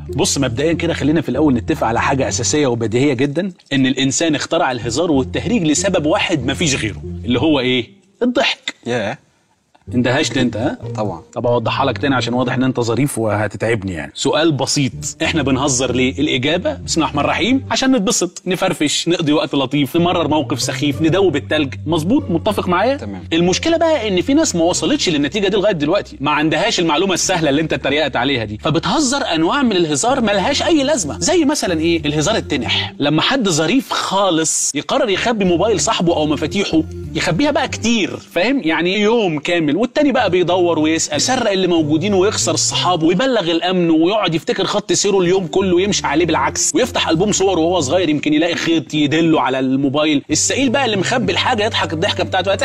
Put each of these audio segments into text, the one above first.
بص مبدئيا كده خلينا في الاول نتفق على حاجه اساسيه وبديهيه جدا ان الانسان اخترع الهزار والتهريج لسبب واحد مفيش غيره اللي هو ايه الضحك ياه اندهشت انت ها طبعا طب اوضحها لك تاني عشان واضح ان انت ظريف وهتتعبني يعني سؤال بسيط احنا بنهزر ليه الاجابه بسم الله الرحمن الرحيم عشان نتبسط نفرفش نقضي وقت لطيف نمرر موقف سخيف ندوب التلج مظبوط متفق معايا تمام. المشكله بقى ان في ناس ما وصلتش للنتيجه دي لغايه دلوقتي ما عندهاش المعلومه السهله اللي انت اتريقت عليها دي فبتهزر انواع من الهزار ملهاش اي لازمه زي مثلا ايه الهزار التنح لما حد ظريف خالص يقرر يخبي موبايل صاحبه او مفاتيحه يخبيها بقى كتير فاهم يعني يوم كامل والتاني بقى بيدور ويسال يسرق اللي موجودين ويخسر الصحاب ويبلغ الامن ويقعد يفتكر خط سيره اليوم كله ويمشي عليه بالعكس ويفتح البوم صور وهو صغير يمكن يلاقي خيط يدله على الموبايل السئيل بقى اللي مخبي الحاجه يضحك الضحكه بتاعته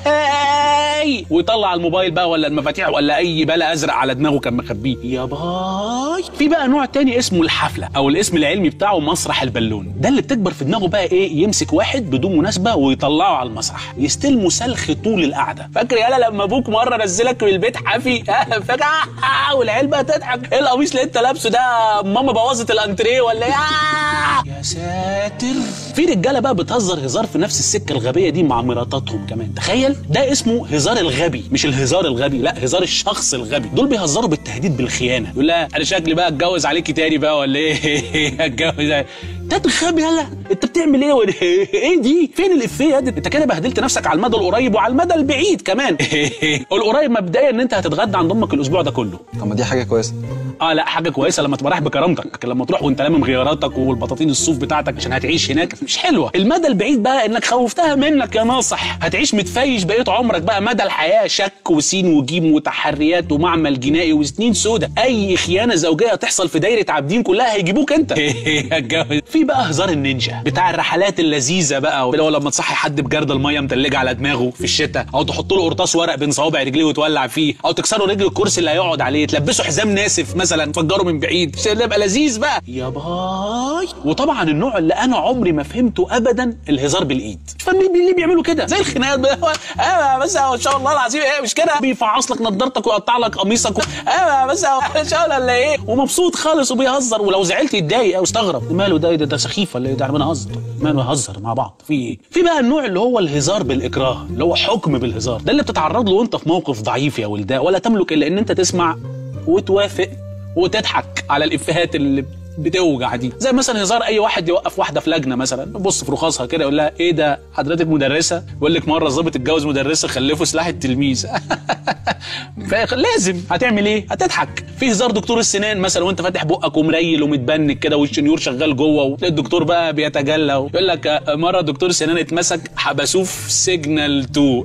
ويطلع الموبايل بقى ولا المفاتيح ولا اي بلا ازرق على دماغه كان مخبيه يا باي في بقى نوع تاني اسمه الحفله او الاسم العلمي بتاعه مسرح البالون ده اللي بتكبر في دماغه بقى ايه يمسك واحد بدون مناسبه ويطلعه على المسرح يستلمه سلخ طول القعده فاكر يالا لما ابوك مره نزلك من البيت حافي فاكر آه، والعيال بقى تضحك ايه القميص اللي انت لابسه ده ماما بوظت الانتريه ولا ايه آه، يا ساتر في رجاله بقى بتهزر هزار في نفس السكه الغبيه دي مع مراتاتهم كمان تخيل ده اسمه هزار الغبي مش الهزار الغبي لا هزار الشخص الغبي دول بيهزروا بالتهديد بالخيانه يقول لها انا شكلي بقى اتجوز عليكي تاني بقى ولا ايه اتجوز ده غبي يلا انت بتعمل ايه ولا ايه دي فين الافيه يا دي؟ انت كده بهدلت نفسك على المدى القريب وعلى المدى البعيد كمان القريب مبدئيا ان انت هتتغدى عند امك الاسبوع ده كله طب ما دي حاجه كويسه اه لا حاجه كويسه لما تبقى رايح بكرامتك لكن لما تروح وانت لامم غياراتك والبطاطين الصوف بتاعتك عشان هتعيش هناك مش حلوه المدى البعيد بقى انك خوفتها منك يا ناصح هتعيش متفيش بقيه عمرك بقى مدى الحياه شك وسين وجيم وتحريات ومعمل جنائي وسنين سودة اي خيانه زوجيه تحصل في دايره عابدين كلها هيجيبوك انت هتجوز. في بقى هزار النينجا بتاع الرحلات اللذيذه بقى اللي هو لما تصحي حد بجرد الميه متلجه على دماغه في الشتاء او تحط له قرطاس ورق بين صوابع رجليه وتولع فيه او تكسروا رجل الكرسي اللي هيقعد عليه تلبسه حزام ناسف مثلا تفجره من بعيد عشان يبقى لذيذ بقى يا باي وطبعا النوع اللي انا عمري ما فهمته ابدا الهزار بالايد مش فاهم ليه ليه بيعملوا كده زي الخناقات بقى اه بس هو ان شاء الله العظيم ايه مش كده بيفعص لك نضارتك ويقطع لك قميصك و... اه بس هو ان شاء الله ولا ايه ومبسوط خالص وبيهزر ولو زعلت يتضايق او استغرب ماله ده إيه ده, ده سخيف ولا ايه ده بنهزر ماله هزر مع بعض في ايه في بقى النوع اللي هو الهزار بالاكراه اللي هو حكم بالهزار ده اللي بتتعرض له وانت في موقف ضعيف يا ولداء ولا تملك الا ان انت تسمع وتوافق وتضحك على الافيهات اللي بتوجع دي زي مثلا هزار اي واحد يوقف واحده في لجنه مثلا بص في رخاصها كده يقول لها ايه ده حضرتك مدرسه يقول لك مره ظابط اتجوز مدرسه خلفه سلاح التلميذ فا- لازم هتعمل ايه هتضحك في هزار دكتور السنان مثلا وانت فاتح بقك ومريل ومتبنك كده والشنيور شغال جوه وتلاقي الدكتور بقى بيتجلى يقول لك آه، مره دكتور السنان اتمسك حبسوه في سيجنال 2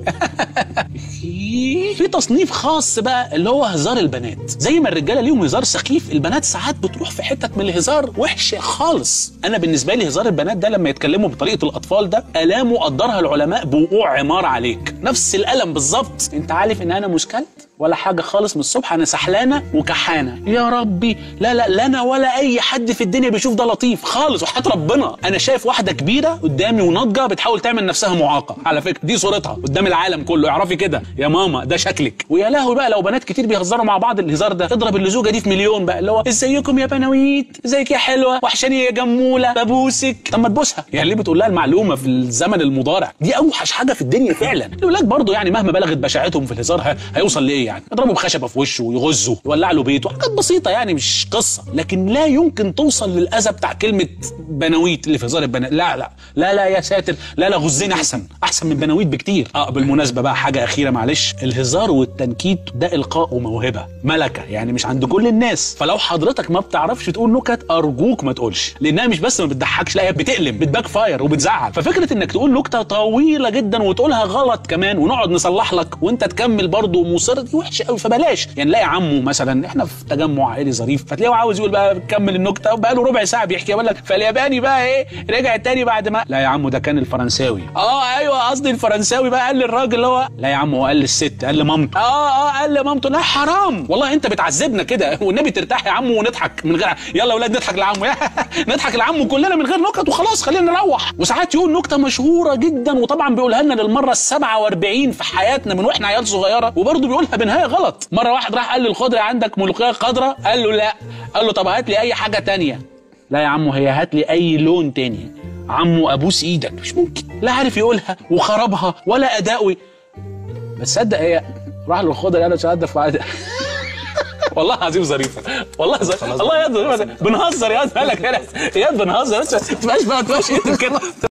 في تصنيف خاص بقى اللي هو هزار البنات زي ما الرجاله ليهم هزار سخيف البنات ساعات بتروح في حتت من الهزار وحشه خالص انا بالنسبه لي هزار البنات ده لما يتكلموا بطريقه الاطفال ده الامه قدرها العلماء بوقوع عمار عليك نفس الالم بالظبط انت عارف ان انا مش كلت ولا حاجه خالص من الصبح انا سحلانه وكحانه يا ربي لا لا لا انا ولا اي حد في الدنيا بيشوف ده لطيف خالص وحياه ربنا انا شايف واحده كبيره قدامي وناضجه بتحاول تعمل نفسها معاقه على فكره دي صورتها قدام العالم كله اعرفي كده يا ماما ده شكلك ويا لهوي بقى لو بنات كتير بيهزروا مع بعض الهزار ده اضرب اللزوجه دي في مليون بقى اللي هو ازيكم يا بناويت ازيك يا حلوه وحشاني يا جموله ببوسك طب ما تبوسها يعني ليه بتقول لها المعلومه في الزمن المضارع دي اوحش حاجه في الدنيا فعلا الولاد برضو يعني مهما بلغت بشاعتهم في الهزار ه- هيوصل لايه يعني يضربوا بخشبه في وشه ويغزه يولع له بيته حاجات بسيطه يعني مش قصه لكن لا يمكن توصل للاذى بتاع كلمه بناويت اللي في هزار البنات لا لا لا لا يا ساتر لا لا غزين احسن احسن من بناويت بكتير اه بالمناسبه بقى حاجه اخيره معلش الهزار والتنكيت ده القاء وموهبه ملكه يعني مش عند كل الناس فلو حضرتك ما بتعرفش تقول نكت ارجوك ما تقولش لانها مش بس ما بتضحكش لا هي بتقلب بتباك فاير وبتزعل ففكره انك تقول نكته طويله جدا وتقولها غلط كمان ونقعد نصلح لك وانت تكمل برضه مصر دي وحشه قوي فبلاش يعني نلاقي عمه مثلا احنا في تجمع عائلي ظريف فتلاقيه عاوز يقول بقى كمل النكته وبقى له ربع ساعه بيحكي يقول لك فالياباني بقى ايه رجع تاني بعد ما لا يا عمو ده كان الفرنساوي اه ايوه قصدي الفرنساوي بقى قال للراجل اللي هو لا يا عم هو قال للست قال لمامته اه اه قال لمامته لا حرام والله انت بتعذبنا كده والنبي ترتاح يا عمو ونضحك من غير يلا يا اولاد نضحك لعمو نضحك لعمو كلنا من غير نكت وخلاص خلينا نروح وساعات يقول نكته مشهوره جدا وطبعا بيقولها لنا للمره ال 47 في حياتنا من واحنا عيال صغيره وبرضه بيقولها بنهايه غلط مره واحد راح قال للخضري عندك ملوخيه خضراء قال له لا قال له طب هات لي اي حاجه تانية لا يا عمو هي هات لي اي لون تاني عمو ابوس ايدك مش ممكن لا عارف يقولها وخربها ولا اداؤي بس صدق هي راح للخضري انا شهاده وعاد والله العظيم ظريفه والله ظريفه الله يا ظريفه بنهزر يا مالك هنا يا بنهزر بس ما تبقاش بقى ما تبقاش كده